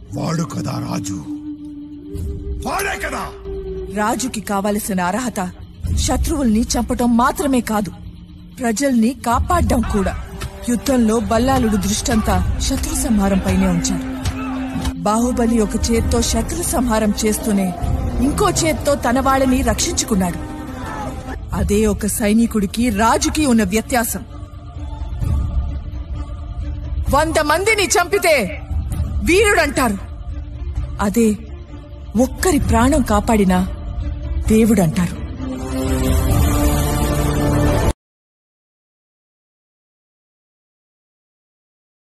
వాడు కదా రాజు వాడే కదా రాజుకి కావలసిన అర్హత శత్రువుల్ని చంపటం మాత్రమే కాదు ప్రజల్ని కాపాడ్డం కూడా యుద్ధంలో బల్లాలుడు దృష్టంతా శత్రు సంహారం పైనే ఉంచాడు బాహుబలి ఒక చేత్తో శత్రు సంహారం చేస్తూనే ఇంకో చేత్తో తన వాళ్ళని రక్షించుకున్నాడు అదే ఒక సైనికుడికి రాజుకి ఉన్న వ్యత్యాసం వంద మందిని చంపితే వీరుడంటారు అదే ఒక్కరి ప్రాణం కాపాడినా దేవుడంటారు